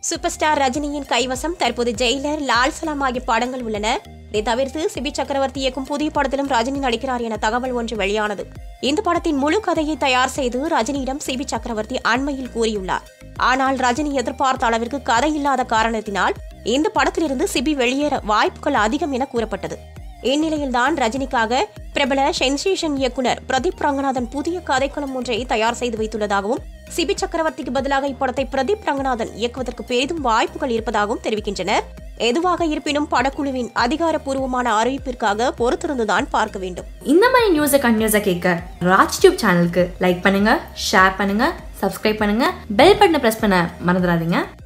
super star ரஜினியின் கைவசம் தற்போது ஜெயிலர் லால் சலாம் ஆகிய படங்கள் உள்ளன இதை தவிர்த்து சிபி சக்கரவர்த்தி இயக்கும் புதிய படத்திலும் ரஜினி நடிக்கிறார் என தகவல் ஒன்று வெளியானது இந்த படத்தின் முழு கதையை தயார் செய்து ரஜினியிடம் சிபி சக்கரவர்த்தி அண்மையில் கூறியுள்ளார் ஆனால் ரஜினி எதிர்பார்த்த அளவிற்கு கதை இல்லாத காரணத்தினால் இந்த படத்திலிருந்து சிபி வெளியேற வாய்ப்புகள் அதிகம் என கூறப்பட்டது இந்நிலையில்தான் ரஜினிக்காக பிரபல சென்சேஷன் இயக்குனர் பிரதீப் ரங்கநாதன் புதிய கதைக்களம் ஒன்றை தயார் செய்து வைத்துள்ளதாகவும் சிபி சக்கரவர்த்திக்கு பதிலாக இப்படத்தை பிரதீப் ரங்கநாதன் இயக்குவதற்கு பெரிதும் வாய்ப்புகள் இருப்பதாகவும் தெரிவிக்கின்றனர் எதுவாக இருப்பினும் படக்குழுவின் அதிகாரப்பூர்வமான அறிவிப்பிற்காக பொறுத்திருந்துதான் பார்க்க வேண்டும் இந்த மாதிரி நியூஸை கண்டினியூஸாக கேட்க ராஜ் டியூப் சேனலுக்கு லைக் பண்ணுங்க ஷேர் பண்ணுங்க சப்ஸ்கிரைப் பண்ணுங்க பெல் பட்டனை ப்ரெஸ் பண்ண மறந்துடாதீங்க